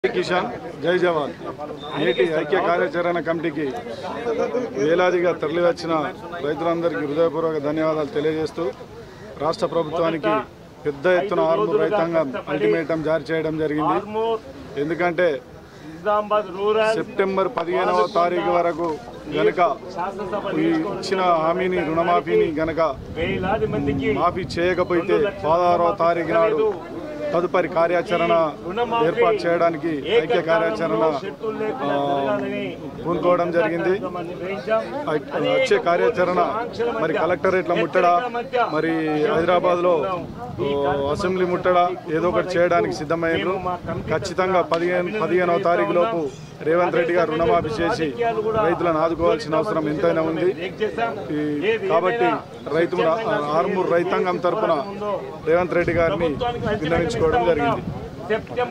కిషాన్ జై జవాన్ నేటి ఐక్య కార్యాచరణ కమిటీకి వేలాదిగా తరలివచ్చిన రైతులందరికీ హృదయపూర్వక ధన్యవాదాలు తెలియజేస్తూ రాష్ట్ర ప్రభుత్వానికి పెద్ద ఎత్తున ఆర్మూర్ రైతాంగం అల్టిమేటం జారీ చేయడం జరిగింది ఎందుకంటే నిజామాబాద్ రూరల్ సెప్టెంబర్ పదిహేనవ తారీఖు వరకు గనక శాసనసభ ఈ ఇచ్చిన హామీని రుణమాఫీని గనక వేలాది మందికి మాఫీ చేయకపోతే పదహారవ తారీఖు నాడు తదుపరి కార్యాచరణ ఏర్పాటు చేయడానికి ఐక్య కార్యాచరణ ఆ, పూనుకోవడం జరిగింది ఐ- వచ్చే కార్యాచరణ మరి కలెక్టరేట్ల ముట్టడా మరి హైదరాబాద్ లో అసెంబ్లీ ముట్టడా ఏదో ఒకటి చేయడానికి సిద్ధమయ్యారు ఖచ్చితంగా పదిహేను పదిహేనవ తారీఖు లోపు రేవంత్ రెడ్డి గారు రుణమాఫీ చేసి రైతులను ఆదుకోవాల్సిన అవసరం ఎంతైనా ఉంది ఈ- కాబట్టి రైతు ఆర్మూర్ రైతాంగం తరపున రేవంత్ రెడ్డి గారిని విన్నవించుకోవడం జరిగింది సెప్టెంబర్